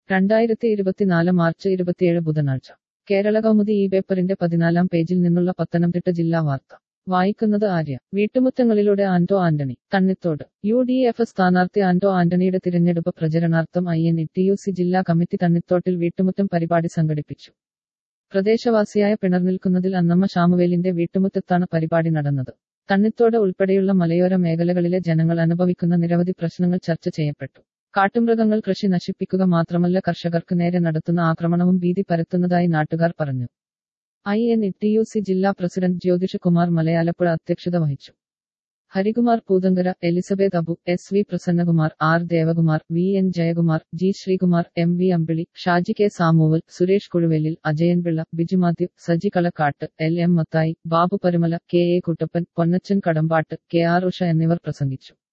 രണ്ടായിരത്തി ഇരുപത്തിനാല് മാർച്ച് ഇരുപത്തിയേഴ് ബുധനാഴ്ച കേരള കൗമുദി ഈ പേപ്പറിന്റെ പതിനാലാം പേജിൽ നിന്നുള്ള പത്തനംതിട്ട ജില്ലാ വാർത്ത വായിക്കുന്നത് ആര്യ വീട്ടുമുറ്റങ്ങളിലൂടെ Anto Antony Thannithodu U D F സ്ഥാനാർത്ഥി ആന്റോ ആന്റണിയുടെ തിരഞ്ഞെടുപ്പ് പ്രചരണാർത്ഥം I N T U C ജില്ലാ കമ്മിറ്റി തണ്ണിത്തോട്ടിൽ വീട്ടുമുറ്റം പരിപാടി സംഘടിപ്പിച്ചു പ്രദേശവാസിയായ പിണർനിൽക്കുന്നതിൽ അന്നമ്മ ഷാമുവേലിന്റെ വീട്ടുമുറ്റത്താണ് പരിപാടി നടന്നത് തണ്ണിത്തോട് ഉൾപ്പെടെയുള്ള മലയോര മേഖലകളിലെ ജനങ്ങൾ അനുഭവിക്കുന്ന നിരവധി പ്രശ്നങ്ങൾ ചർച്ച ചെയ്യപ്പെട്ടു കാട്ടുമൃഗങ്ങൾ കൃഷി നശിപ്പിക്കുക മാത്രമല്ല കർഷകർക്ക് നേരെ നടത്തുന്ന ആക്രമണവും ഭീതി പരത്തുന്നതായി നാട്ടുകാർ പറഞ്ഞു I N T U C ജില്ലാ പ്രസിഡന്റ് ജ്യോതിഷ് കുമാർ മലയാലപ്പുഴ അധ്യക്ഷത വഹിച്ചു Harikumar Poothankara Elizabeth Abu S V Prasannakumar R Devakumar V N Jayakumar G Sreekumar M V Ambili Shaji K Samuel Suresh Kuzhuvellil Ajayanpillai Biju Mathew Saji Kalakkattu L M Mathai Babu Parumala K A Kuttappan Ponnachan Kadambattu K R Usha എന്നിവർ പ്രസംഗിച്ചു